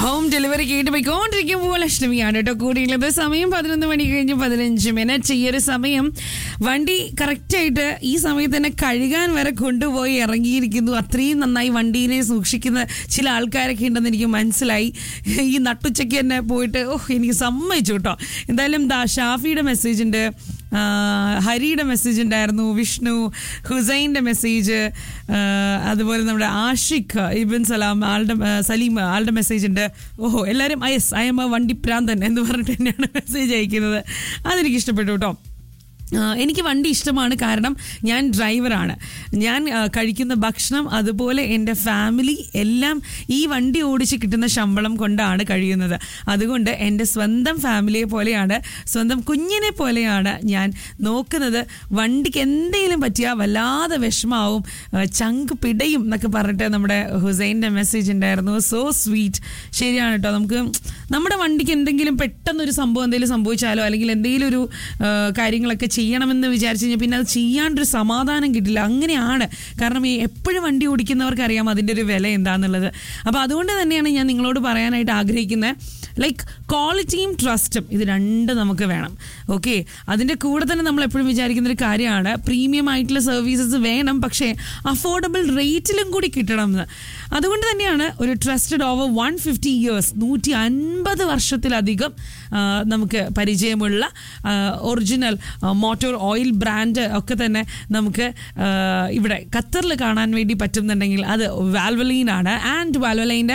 home delivery കേട്ട് പോയിക്കൊണ്ടിരിക്കുമ്പോൾ ലക്ഷ്മിയാണ് കേട്ടോ കൂടിയുള്ളത് സമയം പതിനൊന്ന് മണി കഴിഞ്ഞ് പതിനഞ്ച് മിനിറ്റ് ഈ ഒരു സമയം വണ്ടി കറക്റ്റായിട്ട് ഈ സമയത്ത് തന്നെ കഴുകാൻ വരെ കൊണ്ടുപോയി ഇറങ്ങിയിരിക്കുന്നു അത്രയും നന്നായി വണ്ടീനെ സൂക്ഷിക്കുന്ന ചില ആൾക്കാരൊക്കെ ഉണ്ടെന്ന് എനിക്ക് മനസ്സിലായി ഈ നട്ടുച്ചയ്ക്ക് തന്നെ പോയിട്ട് ഓഹ് എനിക്ക് സമ്മതിച്ചു കേട്ടോ എന്തായാലും ദാ ഷാഫിയുടെ മെസ്സേജ് ഉണ്ട് ആ, ഹരിയുടെ മെസ്സേജ് ഉണ്ടായിരുന്നു വിഷ്ണു ഹുസൈൻ്റെ മെസ്സേജ് ആ, അതുപോലെ നമ്മുടെ ആഷിഖ് ഇബിൻ സലാം ആളുടെ ആ, സലീം ആളുടെ മെസ്സേജ് ഉണ്ട് ഓഹോ എല്ലാവരും യെസ് ഐ എം എ വണ്ടി പ്രാന്തൻ എന്ന് പറഞ്ഞിട്ട് തന്നെയാണ് മെസ്സേജ് അയക്കുന്നത് അതെനിക്ക് ഇഷ്ടപ്പെട്ടു കേട്ടോ ആ, എനിക്ക് വണ്ടി ഇഷ്ടമാണ് കാരണം ഞാൻ ഡ്രൈവറാണ് ഞാൻ ആ, കഴിക്കുന്ന ഭക്ഷണം അതുപോലെ എൻ്റെ ഫാമിലി എല്ലാം ഈ വണ്ടി ഓടിച്ച് കിട്ടുന്ന ശമ്പളം കൊണ്ടാണ് കഴിയുന്നത് അതുകൊണ്ട് എൻ്റെ സ്വന്തം ഫാമിലിയെ പോലെയാണ് സ്വന്തം കുഞ്ഞിനെ പോലെയാണ് ഞാൻ നോക്കുന്നത് വണ്ടിക്ക് എന്തെങ്കിലും പറ്റിയാൽ വല്ലാതെ വിഷമാവും ആ, ചങ്ക് പിടയും എന്നൊക്കെ പറഞ്ഞിട്ട് നമ്മുടെ ഹുസൈൻ്റെ മെസ്സേജ് ഉണ്ടായിരുന്നു സോ സ്വീറ്റ് ശരിയാണ് കേട്ടോ നമുക്ക് നമ്മുടെ വണ്ടിക്ക് എന്തെങ്കിലും പെട്ടെന്നൊരു സംഭവം എന്തെങ്കിലും സംഭവിച്ചാലോ അല്ലെങ്കിൽ എന്തെങ്കിലും ഒരു ആ, കാര്യങ്ങളൊക്കെ ചെയ്യണമെന്ന് വിചാരിച്ചു കഴിഞ്ഞാൽ പിന്നെ അത് ചെയ്യാണ്ടൊരു സമാധാനം കിട്ടില്ല അങ്ങനെയാണ് കാരണം ഈ എപ്പോഴും വണ്ടി ഓടിക്കുന്നവർക്ക് അറിയാം അതിൻ്റെ ഒരു വില എന്താണെന്നുള്ളത് അപ്പോൾ അതുകൊണ്ട് തന്നെയാണ് ഞാൻ നിങ്ങളോട് പറയാനായിട്ട് ആഗ്രഹിക്കുന്നത് ലൈക്ക് ക്വാളിറ്റിയും ട്രസ്റ്റും ഇത് രണ്ട് നമുക്ക് വേണം ഓക്കെ അതിൻ്റെ കൂടെ തന്നെ നമ്മൾ എപ്പോഴും വിചാരിക്കുന്ന ഒരു കാര്യമാണ് പ്രീമിയം ആയിട്ടുള്ള സർവീസസ് വേണം പക്ഷേ അഫോർഡബിൾ റേറ്റിലും കൂടി കിട്ടണം എന്ന് അതുകൊണ്ട് തന്നെയാണ് ഒരു trusted over one fifty years നൂറ്റി അൻപത് വർഷത്തിലധികം ആ, നമുക്ക് പരിചയമുള്ള ഒറിജിനൽ മോട്ടോർ ഓയിൽ ബ്രാൻഡ് ഒക്കെ തന്നെ നമുക്ക് ആ, ഇവിടെ ഖത്തറിൽ കാണാൻ വേണ്ടി പറ്റുന്നുണ്ടെങ്കിൽ അത് വാൽവലീൻ ആണ് ആൻഡ് വാൽവലൈൻ്റെ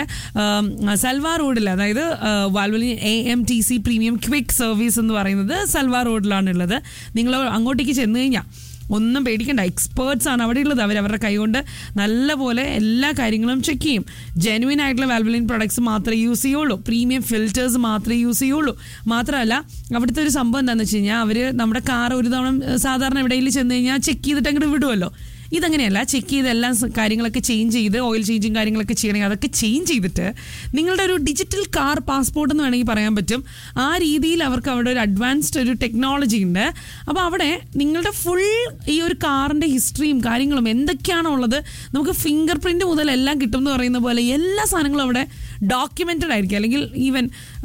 സൽവാർ റോഡിൽ അതായത് Valvoline A M T C premium quick service എന്ന് പറയുന്നത് സൽവാർ റോഡിലാണുള്ളത് നിങ്ങൾ അങ്ങോട്ടേക്ക് ചെന്ന് കഴിഞ്ഞാൽ ഒന്നും പേടിക്കണ്ട എക്സ്പേർട്സ് ആണ് അവിടെ ഉള്ളത് അവർ അവരുടെ കൈകൊണ്ട് നല്ലപോലെ എല്ലാ കാര്യങ്ങളും ചെക്ക് ചെയ്യും ജെനുവിൻ ആയിട്ടുള്ള വാൽവലിൻ പ്രൊഡക്ട്സ് മാത്രമേ യൂസ് ചെയ്യുള്ളൂ പ്രീമിയം ഫിൽറ്റേഴ്സ് മാത്രമേ യൂസ് ചെയ്യുള്ളൂ മാത്രമല്ല അവിടുത്തെ ഒരു സംഭവം എന്താണെന്ന് വെച്ച് കഴിഞ്ഞാൽ അവർ നമ്മുടെ കാർ ഒരു തവണ ഏഹ്, സാധാരണ എവിടെയെങ്കിലും ചെന്ന് കഴിഞ്ഞാൽ ചെക്ക് ചെയ്തിട്ട് അങ്ങോട്ട് വിടുമല്ലോ ഇതങ്ങനെയല്ല ചെക്ക് ചെയ്ത് എല്ലാ സ- കാര്യങ്ങളൊക്കെ ചേഞ്ച് ചെയ്ത് ഓയിൽ ചേഞ്ചും കാര്യങ്ങളൊക്കെ ചെയ്യണമെങ്കിൽ അതൊക്കെ ചേഞ്ച് ചെയ്തിട്ട് നിങ്ങളുടെ ഒരു ഡിജിറ്റൽ കാർ പാസ്പോർട്ട് എന്ന് വേണമെങ്കിൽ പറയാൻ പറ്റും ആ രീതിയിൽ അവർക്ക് അവിടെ ഒരു അഡ്വാൻസ്ഡ് ഒരു ടെക്നോളജി ഉണ്ട് അപ്പോൾ അവിടെ നിങ്ങളുടെ ഫുൾ ഈ ഒരു കാറിൻ്റെ ഹിസ്റ്ററിയും കാര്യങ്ങളും എന്തൊക്കെയാണോ ഉള്ളത് നമുക്ക് ഫിംഗർ പ്രിന്റ് മുതൽ എല്ലാം കിട്ടും എന്ന് പറയുന്ന പോലെ എല്ലാ സാധനങ്ങളും അവിടെ ഡോക്യുമെൻറ്റഡ് ആയിരിക്കും അല്ലെങ്കിൽ ഈവൻ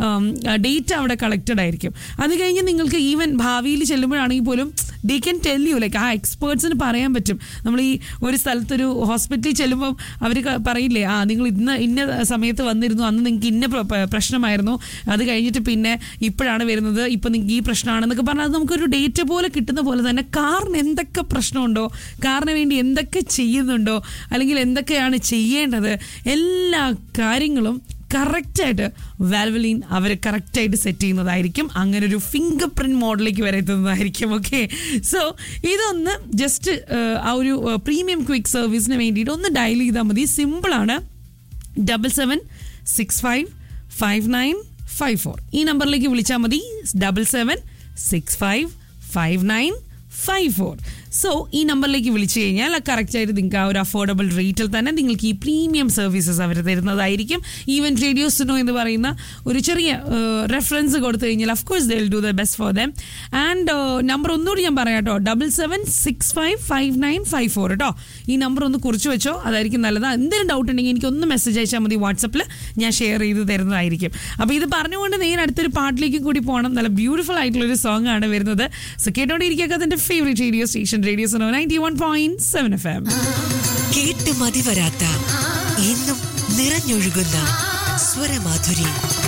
ഡേറ്റ അവിടെ കളക്റ്റഡ് ആയിരിക്കും അത് കഴിഞ്ഞ് നിങ്ങൾക്ക് ഈവൻ ഭാവിയിൽ ചെല്ലുമ്പോഴാണെങ്കിൽ പോലും they can tell you like ആ എക്സ്പേർട്സിന് പറയാൻ പറ്റും നമ്മൾ ഈ ഒരു സ്ഥലത്തൊരു ഹോസ്പിറ്റലിൽ ചെല്ലുമ്പോൾ അവർ പറയില്ലേ ആ നിങ്ങൾ ഇന്ന് ഇന്ന സമയത്ത് വന്നിരുന്നു അന്ന് നിങ്ങൾക്ക് ഇന്ന പ്ര- പ്ര- പ്രശ്നമായിരുന്നു അത് കഴിഞ്ഞിട്ട് പിന്നെ ഇപ്പോഴാണ് വരുന്നത് ഇപ്പം നിങ്ങൾക്ക് ഈ പ്രശ്നമാണെന്നൊക്കെ പറഞ്ഞാൽ അത് നമുക്കൊരു ഡേറ്റ പോലെ കിട്ടുന്ന പോലെ തന്നെ കാറിന് എന്തൊക്കെ പ്രശ്നമുണ്ടോ കാറിന് വേണ്ടി എന്തൊക്കെ ചെയ്യുന്നുണ്ടോ അല്ലെങ്കിൽ എന്തൊക്കെയാണ് ചെയ്യേണ്ടത് എല്ലാ കാര്യങ്ങളും കറക്റ്റായിട്ട് വാൽവലിൻ അവർ കറക്റ്റായിട്ട് സെറ്റ് ചെയ്യുന്നതായിരിക്കും അങ്ങനെ ഒരു ഫിംഗർ പ്രിന്റ് മോഡലിലേക്ക് വരെ എത്തുന്നതായിരിക്കും ഓക്കെ സോ ഇതൊന്ന് ജസ്റ്റ് ആ ഒരു പ്രീമിയം ക്വിക്ക് സർവീസിന് വേണ്ടിയിട്ട് ഒന്ന് ഡയൽ ചെയ്താൽ മതി സിമ്പിളാണ് double seven six five five nine five four ഈ നമ്പറിലേക്ക് വിളിച്ചാൽ മതി double seven six five five nine five four so ഈ നമ്പറിലേക്ക് വിളിച്ചു കഴിഞ്ഞാൽ കറക്റ്റായിട്ട് നിങ്ങൾക്ക് ആ ഒരു അഫോർഡബിൾ റേറ്റിൽ തന്നെ നിങ്ങൾക്ക് ഈ പ്രീമിയം സർവീസസ് അവർ തരുന്നതായിരിക്കും ഈവൻ റേഡിയോ സുനോ എന്ന് പറയുന്ന ഒരു ചെറിയ റെഫറൻസ് കൊടുത്തു കഴിഞ്ഞാൽ of course they will do the best for them and number ഒന്നുകൂടി ഞാൻ പറയാം കേട്ടോ double seven six five five nine five four കേട്ടോ ഈ നമ്പർ ഒന്ന് കുറിച്ച് വെച്ചോ അതായിരിക്കും നല്ലത് എന്തെങ്കിലും ഡൗട്ട് ഉണ്ടെങ്കിൽ എനിക്ക് ഒന്ന് മെസ്സേജ് അയച്ചാൽ മതി വാട്സപ്പിൽ ഞാൻ ഷെയർ ചെയ്ത് തരുന്നതായിരിക്കും അപ്പോൾ ഇത് പറഞ്ഞുകൊണ്ട് നേരെ അടുത്തൊരു പാട്ടിലേക്ക് കൂടി പോകണം നല്ല ബ്യൂട്ടിഫുൾ ആയിട്ടുള്ള ഒരു സോങ് ആണ് വരുന്നത് സോ കേട്ടോണ്ടിരിക്കുക അതിന്റെ favourite radio station radio so ninety one point seven F M കേട്ട് മതിവരാത്ത എന്നും നിറഞ്ഞൊഴുകുന്ന സ്വരമാധുരി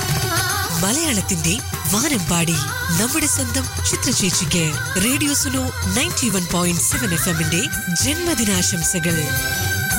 മലയാളത്തിന്റെ വാനമ്പാടി നമ്മുടെ സ്വന്തം ചിത്രചേച്ചിക്ക് radio Suno ninety one point seven F എമ്മിന്റെ ജന്മദിനാശംസകൾ